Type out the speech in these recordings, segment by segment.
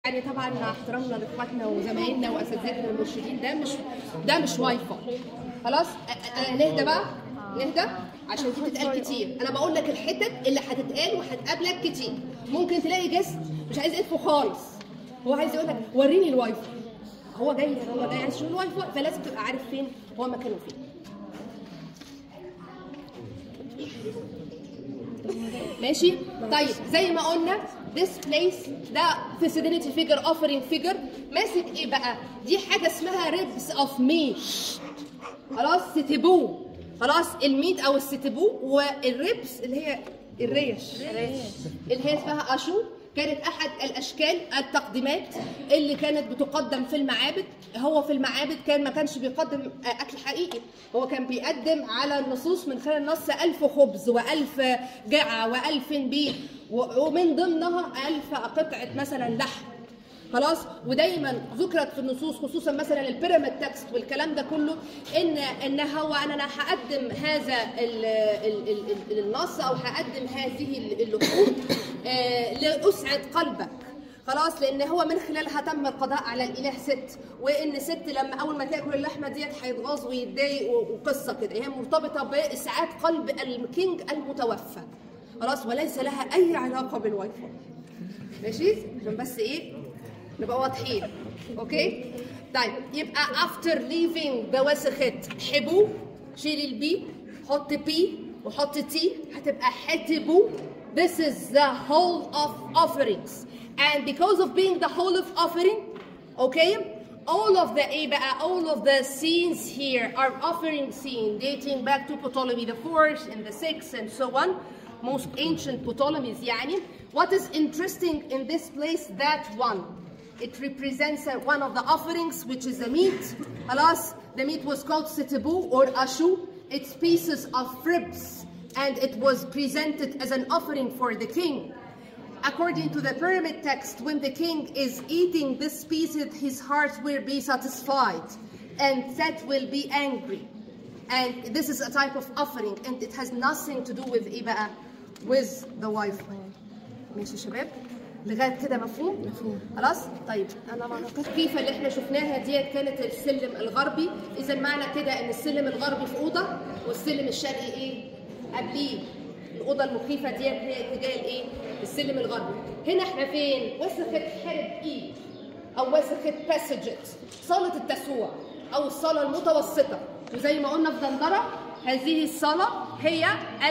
يعني طبعا مع احترامنا لاخواتنا وزمايلنا واساتذتنا والمرشدين ده مش ده مش واي فاي خلاص أ- أ- نهدى بقى نهدى عشان دي بتتقال كتير انا بقول لك الحتت اللي هتتقال وهتقابلك كتير ممكن تلاقي جست مش عايز انفو خالص هو عايز يقول لك وريني الواي فاي هو جاي هو جاي عايز يشوف الواي فاي فلازم تبقى عارف فين هو مكانه فين ماشي طيب زي ما قلنا this place ده facility figure offering figure ماسك ايه بقى دي حاجه اسمها ribs of meat خلاص ستبو خلاص الميت او الستبو والريبس اللي هي الريش اللي هي اسمها اشو كانت احد الاشكال التقديمات اللي كانت بتقدم في المعابد هو في المعابد كان ما كانش بيقدم اكل حقيقي هو كان بيقدم على النصوص من خلال النص ألف خبز وألف جعة وألف بيت ومن ضمنها ألف قطعة مثلا لحم خلاص ودايما ذكرت في النصوص خصوصا مثلا البيراميد تكست والكلام ده كله ان ان هو انا انا هقدم هذا ال ال ال النص او هقدم هذه اللحوم آه، لاسعد قلبك خلاص لان هو من خلالها تم القضاء على الاله ست وان ست لما اول ما تاكل اللحمه ديت هيتغاظ ويتضايق و- وقصه كده هي مرتبطه باسعاد قلب الكينج المتوفى خلاص وليس لها اي علاقه بالواي فاي ماشي عشان بس ايه نبقى واضحين اوكي طيب يبقى after leaving بواسخة حبو شيل البي حط بي وحط تي هتبقى حتبو this is the whole of offerings and because of being the whole of offering okay all of the ايه بقى all of the scenes here are offering scene dating back to Ptolemy the fourth and the sixth and so on most ancient Ptolemies يعني what is interesting in this place that one it represents uh, one of the offerings which is the meat خلاص the meat was called sitibu or ashu it's pieces of ribs and it was presented as an offering for the king according to the pyramid text when the king is eating this piece his heart will be satisfied and that will be angry and this is a type of offering and it has nothing to do with ايه بقى with the wife ماشي يا شباب لغايه كده مفهوم مفهوم خلاص طيب انا ما التكييفه اللي احنا شفناها ديت كانت السلم الغربي اذا معنى كده ان السلم الغربي في اوضه والسلم الشرقي ايه قبليه الاوضه المخيفه ديت هي اتجاه الايه السلم الغربي هنا احنا فين وسخه حرب ايد او وسخه باسجت صاله التسوع او الصاله المتوسطه وزي ما قلنا في دندره هذه الصاله هي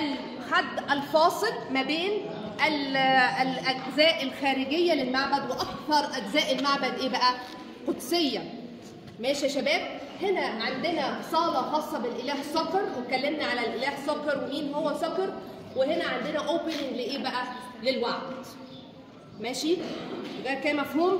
الخد الفاصل ما بين ال- الاجزاء الخارجيه للمعبد واكثر اجزاء المعبد ايه بقى قدسيه ماشي يا شباب هنا عندنا صاله خاصه بالاله سكر واتكلمنا على الاله سكر ومين هو سكر وهنا عندنا اوبننج لايه بقى للوعد ماشي ده كان مفهوم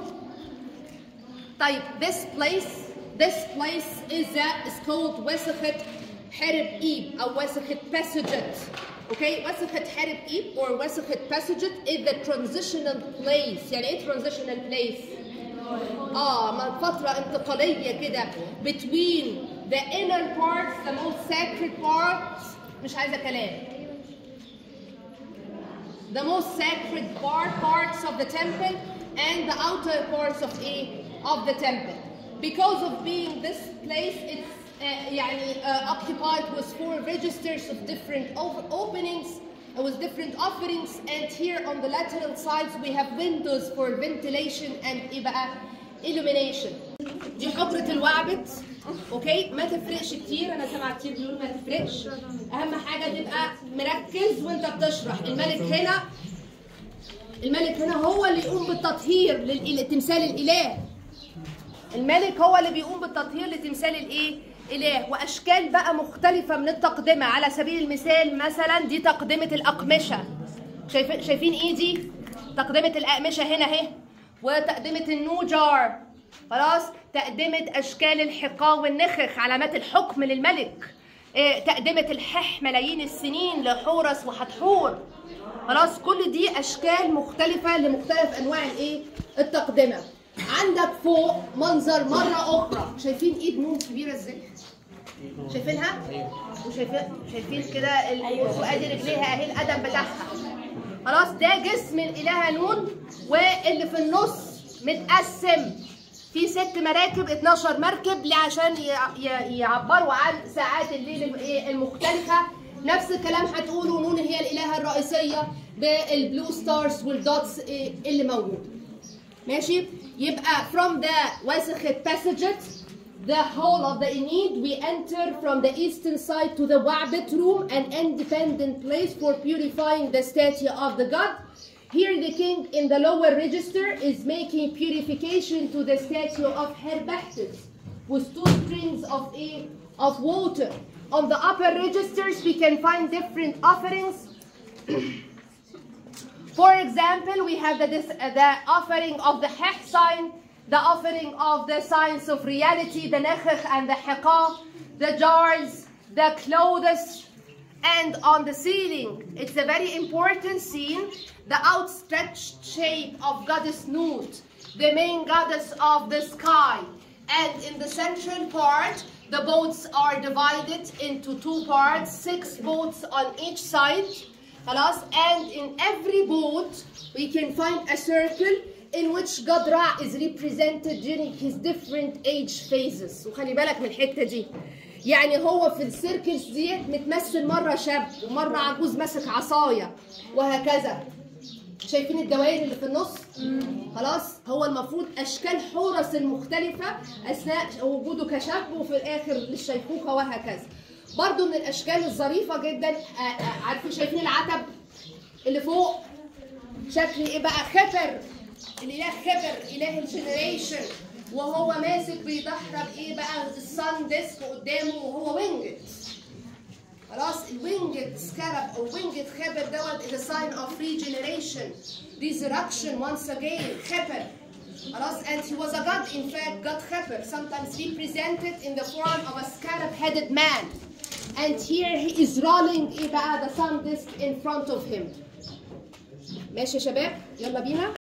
طيب this place this place is a, is called وسخة حرب إيب أو وسخة passaget okay وسخة حرب إيب or وسخة passaget is the transitional place يعني إيه transitional place؟ اه ما فترة انتقالية كده between the inner parts the most sacred parts مش عايزة كلام the most sacred part, parts of the temple and the outer parts of a of the temple. Because of being this place, it's uh, يعني, uh, occupied with four registers of different op- openings uh, with different offerings, and here on the lateral sides we have windows for ventilation and إيه بقى illumination. دي حجرة الوعبت اوكي ما تفرقش كتير انا سامعه كتير بيقولوا ما تفرقش اهم حاجه تبقى مركز وانت بتشرح الملك هنا الملك هنا هو اللي يقوم بالتطهير لتمثال الاله الملك هو اللي بيقوم بالتطهير لتمثال الايه اله واشكال بقى مختلفه من التقدمه على سبيل المثال مثلا دي تقدمه الاقمشه شايفين شايفين ايه دي تقدمه الاقمشه هنا اهي وتقدمه النوجار خلاص تقدمه اشكال الحقاء والنخخ علامات الحكم للملك إيه، تقدمه الحح ملايين السنين لحورس وحتحور خلاص كل دي اشكال مختلفه لمختلف انواع الايه التقدمه عندك فوق منظر مره اخرى شايفين ايد نون كبيره ازاي شايفينها وشايفين شايفين كده ال- وادي رجليها اهي القدم بتاعها خلاص ده جسم الاله نون واللي في النص متقسم في ست مراكب 12 مركب عشان ي- ي- يعبروا عن ساعات الليل الم- إيه المختلفة نفس الكلام هتقولوا نون هي الإلهة الرئيسية بالبلو ستارز والدوتس إيه اللي موجود ماشي يبقى from the وسخة passages the whole of the Enid we enter from the eastern side to the Wa'bet room an independent place for purifying the statue of the god here the king in the lower register is making purification to the statue of Herbestes with two springs of a, of water on the upper registers we can find different offerings For example, we have the, this, uh, the offering of the Heh sign, the offering of the signs of reality, the Nechech and the Heqah, the jars, the clothes, and on the ceiling. It's a very important scene, the outstretched shape of Goddess Nut, the main goddess of the sky. And in the central part, the boats are divided into two parts, six boats on each side. خلاص and in every boat we can find a circle in which God Ra is represented during his different age phases وخلي بالك من الحته دي يعني هو في السيركلز دي متمثل مره شاب ومره عجوز ماسك عصايه وهكذا شايفين الدوائر اللي في النص خلاص هو المفروض اشكال حورس المختلفه اثناء وجوده كشاب وفي الاخر للشيخوخه وهكذا برضو من الاشكال الظريفه جدا آه، آه، عارفين شايفين العتب اللي فوق شكل ايه بقى خبر الاله خبر اله الجنريشن وهو ماسك بيدحرج ايه بقى الصن ديسك قدامه وهو وينجد خلاص الوينجد سكارب او وينجد خبر دوت is a sign of regeneration resurrection once again خبر خلاص and he was a god in fact god خبر sometimes represented in the form of a scarab headed man and here he is rolling ايه بقى the sun disk in front of him ماشي يا شباب يلا بينا